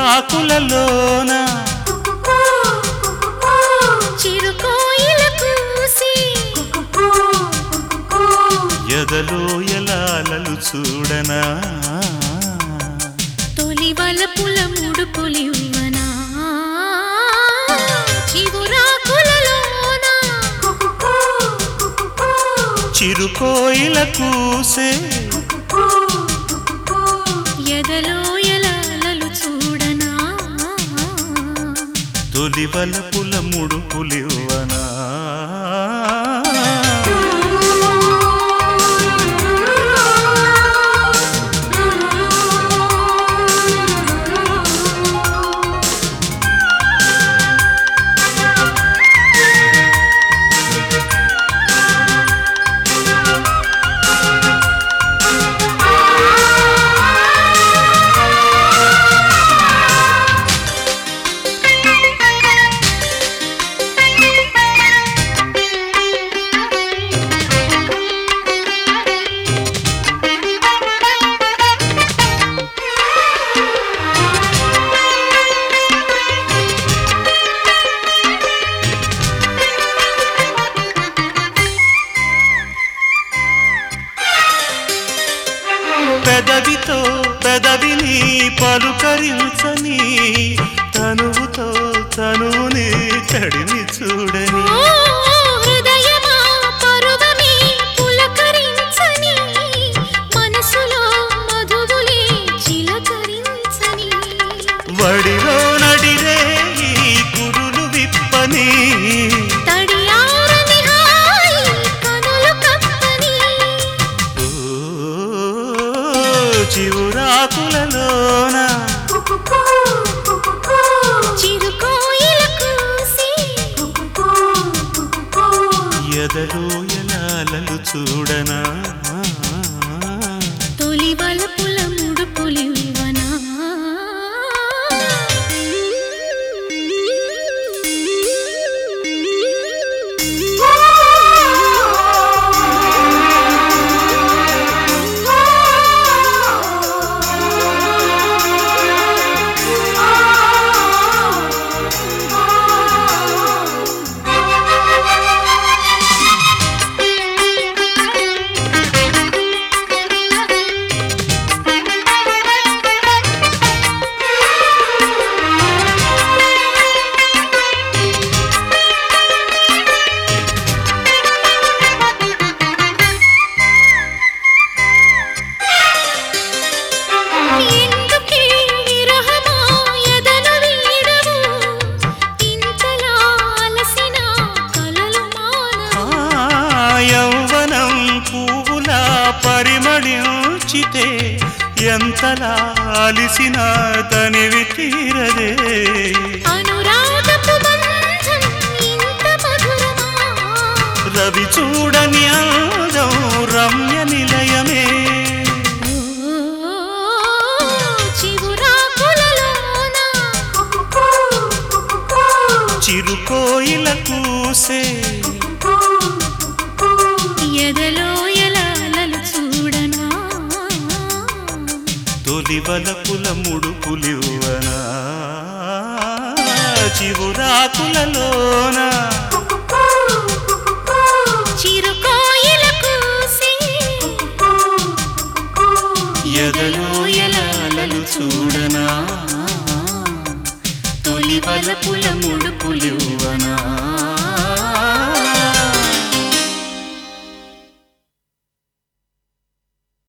చిగురాకులలోన చిరుకోయిల కూసి ఎదలో ఎలాలలు చూడనా తొలి వలపుల ముడుపులివ్వనా చిగురాకులలోన చిరుకోయిల కూసే ఎదలో ఎలాలలు చూడనా తొలి వలపుల ముడుపులివ్వనా పెదవితో పెదవిని పలుకరించని తనువుతో తనువుని తడిని చూడని ఓ హృదయమా పరువమే పులకరించని మనసులో మధువులే చిలకరించని వడిలో నడిరే ఈ కురులు విప్పని తడియారని హాయి కనులు కప్పని ఓ చివురాకులలోన చిరుకోయిల కూసి ఎదలో ఎలాలలు చూడనా తొలి వలపుల ముడుపులివ్వనా ఎందుకే విరహమా ఎదను వీడవు ఇంతలా అలసిన కలలు మానవు ఆ యౌవనం పువ్వులా పరిమళించితే ఎంతలా అలిసిన తనివి తీరదే అనురాగపు బంధం ఇంత మధురమా రవి చూడని అందం రమ్య నిలయమే ఓ చిగురాకులలోన చిరుకోయిల కూసే ఎదలో ఎలాలలు చూడనా తొలి వలపుల ముడుపులివ్వనా చివురాకులలోన చిరుకోయిల కూసి ఎదలో ఎలాలలు చూడనా తొలి వలపుల ముడుపులివ్వనా